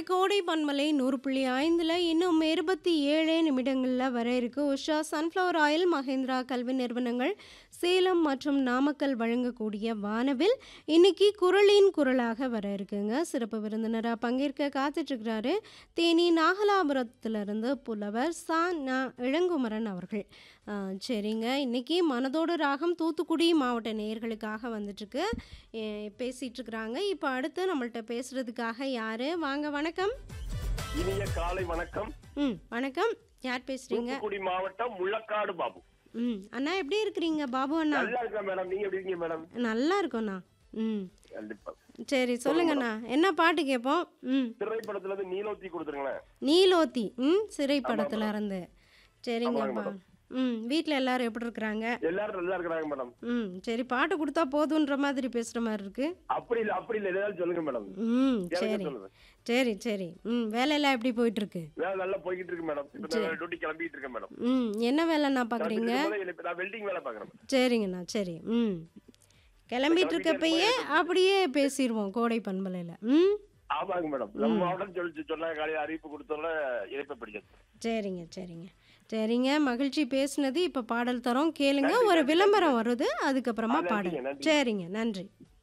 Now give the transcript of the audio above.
கோடை பன்மலை நூறு புள்ளி ஐந்தில் இன்னும் இருபத்தி ஏழே நிமிடங்களில் வர இருக்கு உஷா சன்ஃப்ளவர் ஆயில் மகேந்திரா கல்வி நிறுவனங்கள் சேலம் மற்றும் நாமக்கல் வழங்கக்கூடிய வானவில் இன்னைக்கு குரலின் குரலாக வர இருக்குங்க சிறப்பு விருந்தினராக பங்கேற்க காத்துட்ருக்கிறாரு தேனி நாகலாபுரத்திலிருந்து புலவர் சா நா இளங்குமரன் அவர்கள் ஆ, சரிங்க இன்னைக்கு மனதோடு ராகம் தூத்துக்குடி மாவட்ட நேயர்களுக்காக வந்துட்டுருக்கு பேசிகிட்டு இருக்கிறாங்க இப்போ அடுத்து நம்மள்ட்ட பேசுகிறதுக்காக யார் வாங்க வணக்கம் இனிய காலை வணக்கம் ம் வணக்கம் யார் பேசுகிறீங்க தூத்துக்குடி மாவட்டம் முள்ளக்காடு பாபு ம் அண்ணா எப்படி இருக்கிறீங்க பாபு அண்ணா நல்லா இருக்கேன் மேடம் நீங்க எப்படி இருக்கீங்க மேடம் நல்லா இருக்கோண்ணா ம் கண்டிப்பா சரி சொல்லுங்கண்ணா என்ன பாட்டு கேட்போம் ம் திரைப்படத்துல இருந்து நீலோத்தி கொடுத்துருங்களேன் நீலோத்தி ம் சிறை படத்துல இருந்து ஆமாங்க சரிங்கப்பா மேடம். ம் வீட்டில் எல்லாரும் எப்படி இருக்கிறாங்க எல்லாரும் நல்லா இருக்கிறாங்க மேடம் ம் சரி பாட்டு கொடுத்தா போதுன்ற மாதிரி பேசுகிற மாதிரி இருக்கு அப்படி இல்ல அப்படி இல்ல ஏதாவது சொல்லுங்க மேடம் ம் எனக்கு சரி சொல்லுங்க சரி சரி ம் வேலையெல்லாம் எப்படி போயிட்டு இருக்கு வேலை நல்லா போய்கிட்டு இருக்கு மேடம் இப்ப நான் டியூட்டி கிளம்பிட்டு இருக்கேன் மேடம் ம் என்ன வேலைண்ணா பார்க்குறீங்க நான் வெல்டிங் வேலை பாக்குறேன் மேடம். சரிங்கண்ணா சரி ம் கிளம்பிட்டு இருக்கப்பயே அப்படியே பேசிடுவோம் கோடை பண்பலையில் ம் ஆமாங்க மேடம் நம்ம மாவட்டம் சொல்லி சொன்னாங்க காலையில அறிவிப்பு கொடுத்தோட இணைப்பை பிடிச்சது சரிங்க சரிங்க சரிங்க மகிழ்ச்சி பேசுனது இப்போ பாடல் தரோம் கேளுங்க ஒரு விளம்பரம் வருது அதுக்கப்புறமா ஆ, நன்றிங்க, பாடல் நன்றிங்க. சரிங்க நன்றி